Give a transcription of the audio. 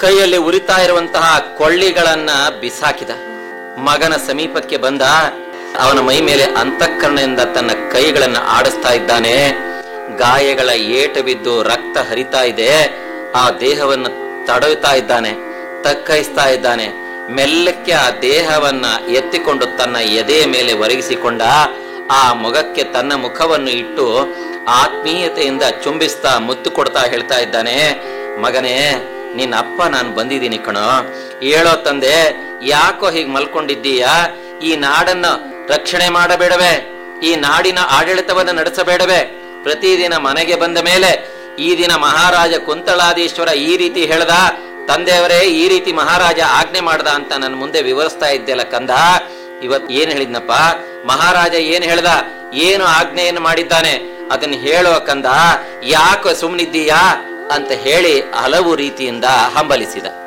ಕೈಯಲ್ಲಿ ಉರಿತಾ ಇರುವಂತಹ ಕೊಳ್ಳಿಗಳನ್ನ ಬಿಸಾಕಿದ ಮಗನ ಸಮೀಪಕ್ಕೆ ಬಂದ ಅವನ ಮೈ ಮೇಲೆ ಅಂತಃಕರಣದಿಂದ ತನ್ನ ಕೈಗಳನ್ನ ಆಡಿಸ್ತಾ ಇದ್ದಾನೆ ಗಾಯಗಳ ಏಟು ಬಿದ್ದು ರಕ್ತ ಹರಿತಾ ಇದೆ ಆ ದೇಹವನ್ನು ತಡವುತ್ತಾ ಇದ್ದಾನೆ ತಕ್ಕೈಸ್ತಾ ಇದ್ದಾನೆ ಮೆಲ್ಲಕ್ಕೆ ಆ ದೇಹವನ್ನ ಎತ್ತಿಕೊಂಡು ತನ್ನ ಎದೆಯ ಮೇಲೆ ಒರಗಿಸಿಕೊಂಡ ಆ ಮೊಗಕ್ಕೆ ತನ್ನ ಮುಖವನ್ನು ಇಟ್ಟು ಆತ್ಮೀಯತೆಯಿಂದ ಚುಂಬಿಸ್ತಾ ಮುತ್ತು ಕೊಡ್ತಾ ಹೇಳ್ತಾ ಇದ್ದಾನೆ ಮಗನೇ ನಿನ್ನ ಅಪ್ಪ ನಾನು ಬಂದಿದ್ದೀನಿ ಕಣೋ ಹೇಳೋ ತಂದೆ ಯಾಕೋ ಹೀಗ್ ಮಲ್ಕೊಂಡಿದ್ದೀಯಾ ಈ ನಾಡನ್ನು ರಕ್ಷಣೆ ಮಾಡಬೇಡವೇ ಈ ನಾಡಿನ ಆಡಳಿತವನ್ನು ನಡೆಸಬೇಡವೇ ಪ್ರತಿದಿನ ಮನೆಗೆ ಬಂದ ಮೇಲೆ ಈ ದಿನ ಮಹಾರಾಜ ಕುಂತಳಾದೀಶ್ವರ ಈ ರೀತಿ ಹೇಳ್ದ ತಂದೆಯವರೇ ಈ ರೀತಿ ಮಹಾರಾಜ ಆಜ್ಞೆ ಮಾಡ್ದ ಅಂತ ನನ್ನ ಮುಂದೆ ವಿವರಿಸ್ತಾ ಇದ್ದೆಲ್ಲ ಕಂದ ಇವತ್ ಏನ್ ಹೇಳಿದ್ನಪ್ಪ ಮಹಾರಾಜ ಏನ್ ಹೇಳ್ದ ಏನು ಆಜ್ಞೆಯನ್ನು ಮಾಡಿದ್ದಾನೆ ಅದನ್ನ ಹೇಳೋ ಕಂದ ಯಾಕೆ ಸುಮ್ನಿದ್ದೀಯಾ ಅಂತ ಹೇಳಿ ಹಲವು ರೀತಿಯಿಂದ ಹಂಬಲಿಸಿದ